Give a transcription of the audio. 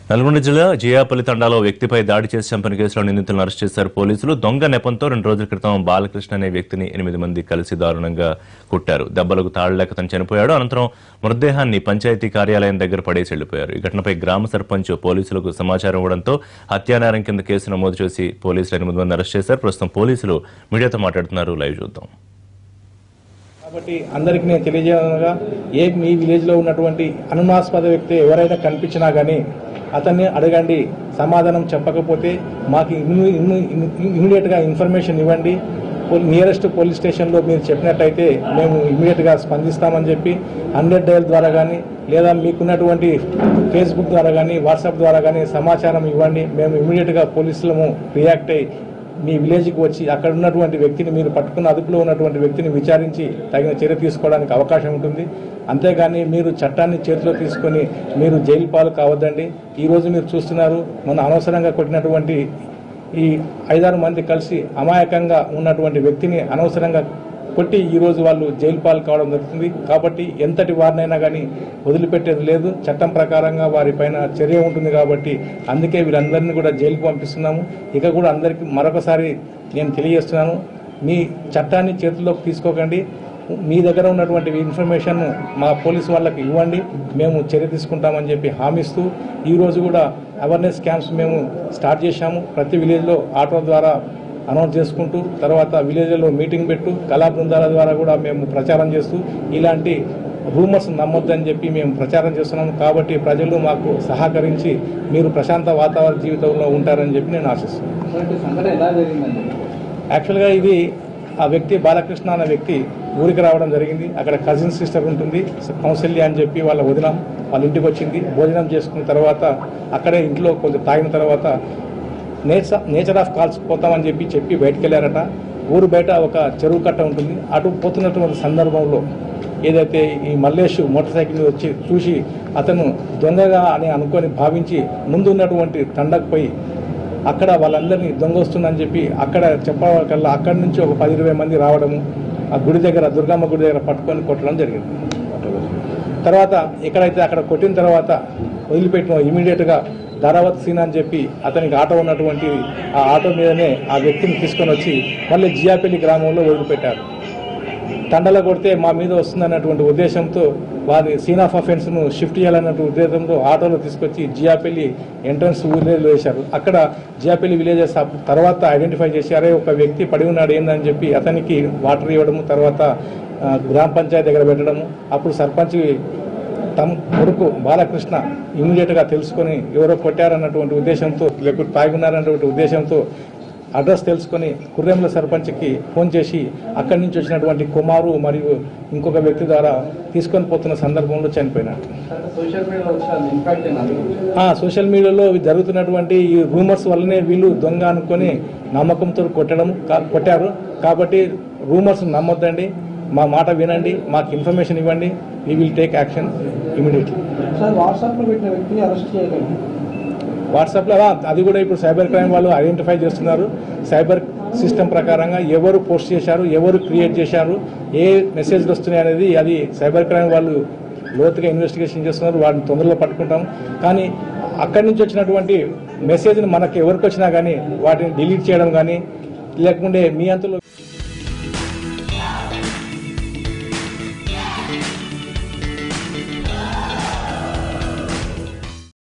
నల్గొండ జిల్లా జియాపల్లి తండాలో వ్యక్తిపై దాడి చేసి చంపిన కేసులో నిందితులను అరెస్ట్ చేశారు పోలీసులు దొంగ నెపంతో రెండు రోజుల క్రితం బాలకృష్ణ అనే వ్యక్తిని ఎనిమిది మంది కలిసి దారుణంగా కుట్టారు దెబ్బలకు తాళలేక తను చనిపోయాడు అనంతరం మృతదేహాన్ని పంచాయతీ కార్యాలయం దగ్గర పడేసి వెళ్లిపోయారు ఈ ఘటనపై గ్రామ సర్పంచ్ పోలీసులకు సమాచారం ఇవ్వడంతో హత్యానేరం కింద కేసు నమోదు చేసి పోలీసులు ఎనిమిది మంది అరెస్ట్ చేశారు ప్రస్తుతం పోలీసులు మీడియాతో మాట్లాడుతున్నారు లైవ్ చూద్దాం కాబట్టి అందరికీ నేను తెలియజేయగా ఏ మీ విలేజ్లో ఉన్నటువంటి అనుమానాస్పద వ్యక్తి ఎవరైనా కనిపించినా కానీ అతన్ని అడగండి సమాధానం చెప్పకపోతే మాకు ఇమ్మి- ఇమ్మి- ఇమ్మీడియట్గా ఇన్ఫర్మేషన్ ఇవ్వండి నియరెస్ట్ పోలీస్ స్టేషన్లో మీరు చెప్పినట్టయితే మేము ఇమ్మీడియట్గా స్పందిస్తామని చెప్పి హండ్రెడ్ డయల్ ద్వారా కానీ లేదా మీకున్నటువంటి ఫేస్బుక్ ద్వారా కానీ వాట్సాప్ ద్వారా కానీ సమాచారం ఇవ్వండి మేము ఇమ్మీడియట్గా పోలీసులము రియాక్ట్ అయ్యి మీ విలేజ్కి వచ్చి అక్కడ ఉన్నటువంటి వ్యక్తిని మీరు పట్టుకున్న అదుపులో ఉన్నటువంటి వ్యక్తిని విచారించి తగిన చర్య తీసుకోవడానికి అవకాశం ఉంటుంది అంతేగాని మీరు చట్టాన్ని చేతిలో తీసుకొని మీరు జైలు పాలు కావద్దండి ఈరోజు మీరు చూస్తున్నారు మన అనవసరంగా కొట్టినటువంటి ఈ ఐదారు మంది కలిసి అమాయకంగా ఉన్నటువంటి వ్యక్తిని అనవసరంగా కొట్టి ఈరోజు వాళ్ళు జైలు పాలు కావడం జరుగుతుంది కాబట్టి ఎంతటి వారినైనా కానీ వదిలిపెట్టేది లేదు చట్టం ప్రకారంగా వారిపైన చర్య ఉంటుంది కాబట్టి అందుకే వీళ్ళందరినీ కూడా జైలుకు పంపిస్తున్నాము ఇక కూడా అందరికీ మరొకసారి నేను తెలియజేస్తున్నాను మీ చట్టాన్ని చేతుల్లోకి తీసుకోకండి మీ దగ్గర ఉన్నటువంటి ఇన్ఫర్మేషన్ మా పోలీసు వాళ్ళకి ఇవ్వండి మేము చర్య తీసుకుంటామని చెప్పి హామీస్తూ ఈరోజు కూడా అవేర్నెస్ క్యాంప్స్ మేము స్టార్ట్ చేశాము ప్రతి విలేజ్లో ఆటో ద్వారా అనౌన్స్ చేసుకుంటూ తర్వాత విలేజ్లో మీటింగ్ పెట్టు కళా బృందాల ద్వారా కూడా మేము ప్రచారం చేస్తూ ఇలాంటి రూమర్స్ నమ్మొద్దని చెప్పి మేము ప్రచారం చేస్తున్నాము కాబట్టి ప్రజలు మాకు సహకరించి మీరు ప్రశాంత వాతావరణ జీవితంలో ఉంటారని చెప్పి నేను ఆశిస్తున్నాను అలాంటి సంఘటన ఎలా జరిగిందండి యాక్చువల్గా ఇది ఆ వ్యక్తి బాలకృష్ణ అనే వ్యక్తి ఊరికి రావడం జరిగింది అక్కడ కజిన్ సిస్టర్ ఉంటుంది కౌశల్య అని చెప్పి వాళ్ళ వదిన వాళ్ళ ఇంటికి వచ్చింది భోజనం చేసుకున్న తర్వాత అక్కడే ఇంట్లో కొంచెం తాగిన తర్వాత నేచర్ నేచర్ ఆఫ్ కాల్స్ పోతామని చెప్పి చెప్పి బయటకు వెళ్ళారట ఊరు బయట ఒక చెరువు కట్ట ఉంటుంది అటు పోతున్నటువంటి సందర్భంలో ఏదైతే ఈ మల్లేష్ మోటార్ సైకిల్ మీద వచ్చి చూసి అతను దొంగగా అని అనుకొని భావించి ముందు ఉన్నటువంటి తండకు పోయి అక్కడ వాళ్ళందరినీ దొంగ వస్తుందని చెప్పి అక్కడ చెప్పకల్లా అక్కడి నుంచి ఒక పది ఇరవై మంది రావడము ఆ గుడి దగ్గర దుర్గమ్మ గుడి దగ్గర పట్టుకొని కొట్టడం జరిగింది తర్వాత ఎక్కడైతే అక్కడ కొట్టిన తర్వాత వదిలిపెట్టిన ఇమీడియట్గా ధారావత్ సీన్ అని చెప్పి అతనికి ఆటో ఉన్నటువంటి ఆ ఆటో మీదనే ఆ వ్యక్తిని తీసుకొని వచ్చి మళ్ళీ జియాపల్లి గ్రామంలో వదిలిపెట్టారు తండల కొడితే మా మీద వస్తుందన్నటువంటి ఉద్దేశంతో వారి సీన్ ఆఫ్ అఫెన్స్ను షిఫ్ట్ చేయాలన్నటువంటి ఉద్దేశంతో ఆటోలో తీసుకొచ్చి జియాపల్లి ఎంట్రన్స్ విలేజ్లో వేశారు అక్కడ జియాపల్లి విలేజెస్ తర్వాత ఐడెంటిఫై చేసి అరే ఒక వ్యక్తి పడి ఉన్నాడు ఏందని చెప్పి అతనికి వాటర్ ఇవ్వడము తర్వాత ఆ, గ్రామ పంచాయతీ దగ్గర పెట్టడము అప్పుడు సర్పంచ్ తమ కొడుకు బాలకృష్ణ ఇమీడియట్గా తెలుసుకొని ఎవరో కొట్టారన్నటువంటి ఉద్దేశంతో లేకపోతే తాగున్నారన్నటువంటి ఉద్దేశంతో అడ్రస్ తెలుసుకొని కుర్రెంల సర్పంచ్కి ఫోన్ చేసి అక్కడి నుంచి వచ్చినటువంటి కుమారు మరియు ఇంకొక వ్యక్తి ద్వారా తీసుకొని పోతున్న సందర్భంలో చనిపోయినాడు అంటే సోషల్ మీడియాలో వచ్చిన ఇంపాక్ట్ ఏంటండి ఆ, సోషల్ మీడియాలో ఇవి జరుగుతున్నటువంటి ఈ రూమర్స్ వల్లనే వీళ్ళు దొంగ అనుకొని నమ్మకంతో కొట్టడం కా- కొట్టారు కాబట్టి రూమర్స్ నమ్మొద్దండి మా మాట వినండి మాకు ఇన్ఫర్మేషన్ ఇవ్వండి we will take action immediately sir వాట్సాప్లో పెట్టిన వ్యక్తిని అరెస్ట్ చేయగలరు వాట్సాప్లో ఆ, అది కూడా ఇప్పుడు సైబర్ క్రైమ్ వాళ్ళు ఐడెంటిఫై చేస్తున్నారు సైబర్ సిస్టమ్ ప్రకారంగా ఎవరు పోస్ట్ చేశారు ఎవరు క్రియేట్ చేశారు ఏ మెసేజ్లు వస్తున్నాయి అనేది అది సైబర్ క్రైమ్ వాళ్ళు లోతుగా ఇన్వెస్టిగేషన్ చేస్తున్నారు వాటిని తొందరలో పట్టుకుంటాం కానీ అక్కడి నుంచి వచ్చినటువంటి మెసేజ్ని మనకి ఎవరికి వచ్చినా కానీ వాటిని డిలీట్ చేయడం కానీ లేకుంటే మీ అంతలో